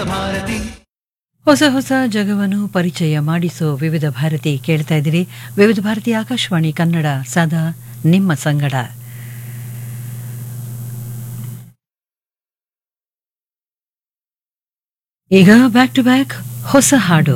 ಹೊಸ ಹೊಸ ಜಗವನ್ನು ಪರಿಚಯ ಮಾಡಿಸೋ ವಿವಿಧ ಭಾರತಿ ಕೇಳ್ತಾ ಇದ್ದೀರಿ ವಿವಿಧ ಭಾರತಿ ಆಕಾಶವಾಣಿ ಕನ್ನಡ ಸದಾ ನಿಮ್ಮ ಸಂಗಡ ಈಗ ಬ್ಯಾಕ್ ಟು ಬ್ಯಾಕ್ ಹೊಸ ಹಾಡು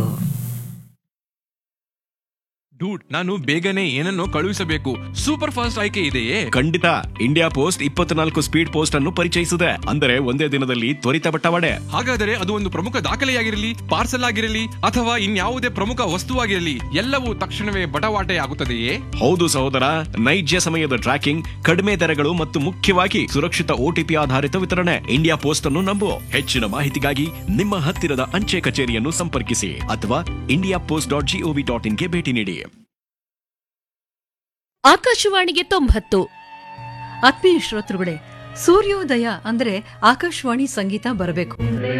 ಡೂಡ್ ನಾನು ಬೇಗನೆ ಏನನ್ನೋ ಕಳುಹಿಸಬೇಕು ಸೂಪರ್ ಫಾಸ್ಟ್ ಆಯ್ಕೆ ಇದೆಯೇ ಖಂಡಿತ ಇಂಡಿಯಾ ಪೋಸ್ಟ್ ಇಪ್ಪತ್ನಾಲ್ಕು ಸ್ಪೀಡ್ ಪೋಸ್ಟ್ ಅನ್ನು ಪರಿಚಯಿಸಿದೆ ಅಂದರೆ ಒಂದೇ ದಿನದಲ್ಲಿ ತ್ವರಿತ ಬಟ್ಟವಾಡೆ ಹಾಗಾದರೆ ಅದು ಒಂದು ಪ್ರಮುಖ ದಾಖಲೆಯಾಗಿರಲಿ ಪಾರ್ಸಲ್ ಆಗಿರಲಿ ಅಥವಾ ಇನ್ಯಾವುದೇ ಪ್ರಮುಖ ವಸ್ತುವಾಗಿರಲಿ ಎಲ್ಲವೂ ತಕ್ಷಣವೇ ಬಟವಾಟೆ ಆಗುತ್ತದೆಯೇ ಹೌದು ಸಹೋದರ ನೈಜ ಸಮಯದ ಟ್ರ್ಯಾಕಿಂಗ್ ಕಡಿಮೆ ದರಗಳು ಮತ್ತು ಮುಖ್ಯವಾಗಿ ಸುರಕ್ಷಿತ ಓಟಿಪಿ ಆಧಾರಿತ ವಿತರಣೆ ಇಂಡಿಯಾ ಪೋಸ್ಟ್ ಅನ್ನು ನಂಬು ಹೆಚ್ಚಿನ ಮಾಹಿತಿಗಾಗಿ ನಿಮ್ಮ ಹತ್ತಿರದ ಅಂಚೆ ಕಚೇರಿಯನ್ನು ಸಂಪರ್ಕಿಸಿ ಅಥವಾ India Post dot GOV dot ಇನ್ಗೆ ಭೇಟಿ ನೀಡಿ ಆಕಾಶವಾಣಿಗೆ ತೊಂಬತ್ತು ಆತ್ಮೀಯ ಶ್ರೋತೃಗಳೇ ಸೂರ್ಯೋದಯ ಅಂದ್ರೆ ಆಕಾಶವಾಣಿ ಸಂಗೀತ ಬರಬೇಕು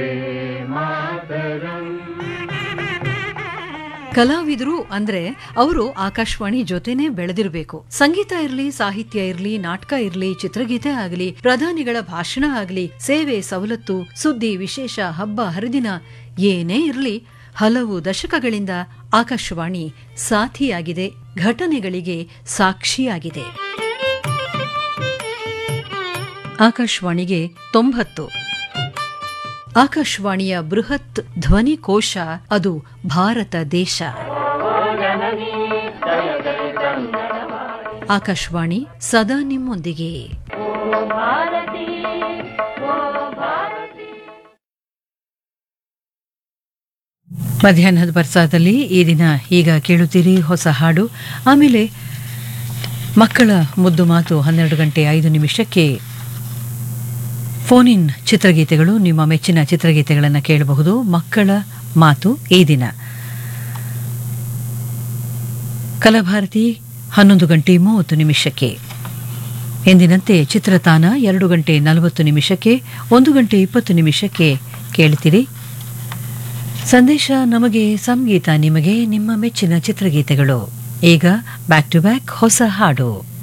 ಕಲಾವಿದರು ಅಂದ್ರೆ ಅವರು ಆಕಾಶವಾಣಿ ಜೊತೆನೆ ಬೆಳೆದಿರಬೇಕು ಸಂಗೀತ ಇರಲಿ ಸಾಹಿತ್ಯ ಇರಲಿ ನಾಟಕ ಇರಲಿ ಚಿತ್ರಗೀತೆ ಆಗಲಿ ಪ್ರಧಾನಿಗಳ ಭಾಷಣ ಆಗಲಿ ಸೇವೆ ಸವಲತ್ತು ಸುದ್ದಿ ವಿಶೇಷ ಹಬ್ಬ ಹರಿದಿನ ಏನೇ ಇರಲಿ ಹಲವು ದಶಕಗಳಿಂದ ಆಕಾಶವಾಣಿ ಸಾಥಿಯಾಗಿದೆ ಘಟನೆಗಳಿಗೆ ಸಾಕ್ಷಿಯಾಗಿದೆ ಆಕಾಶವಾಣಿಗೆ ತೊಂಬತ್ತು ಆಕಾಶವಾಣಿಯ ಬೃಹತ್ ಧ್ವನಿಕೋಶ ಅದು ಭಾರತ ದೇಶ ಆಕಾಶವಾಣಿ ಸದಾ ನಿಮ್ಮೊಂದಿಗೆ ಮಧ್ಯಾಹ್ನದ ಬರ್ಸಾದಲ್ಲಿ ಈ ದಿನ ಈಗ ಕೇಳುತ್ತೀರಿ ಹೊಸ ಹಾಡು ಆಮೇಲೆ ಮಕ್ಕಳ ಮುದ್ದು ಮಾತು ಹನ್ನೆರಡು ಗಂಟೆ ಐದು ನಿಮಿಷಕ್ಕೆ ಫೋನ್ ಇನ್ ಚಿತ್ರಗೀತೆಗಳು ನಿಮ್ಮ ಮೆಚ್ಚಿನ ಚಿತ್ರಗೀತೆಗಳನ್ನು ಕೇಳಬಹುದು ಮಕ್ಕಳ ಮಾತು ಈ ದಿನ ಕಲಾಭಾರತಿ ಹನ್ನೊಂದು ಗಂಟೆ ಮೂವತ್ತು ನಿಮಿಷಕ್ಕೆ ಎಂದಿನಂತೆ ಚಿತ್ರತಾನ ಎರಡು ಗಂಟೆ ನಲವತ್ತು ನಿಮಿಷಕ್ಕೆ ಒಂದು ಗಂಟೆ ಇಪ್ಪತ್ತು ನಿಮಿಷಕ್ಕೆ ಕೇಳ್ತೀರಿ ಸಂದೇಶ ನಮಗೆ ಸಂಗೀತ ನಿಮಗೆ ನಿಮ್ಮ ಮೆಚ್ಚಿನ ಚಿತ್ರಗೀತೆಗಳು ಈಗ ಬ್ಯಾಕ್ ಟು ಬ್ಯಾಕ್ ಹೊಸ ಹಾಡು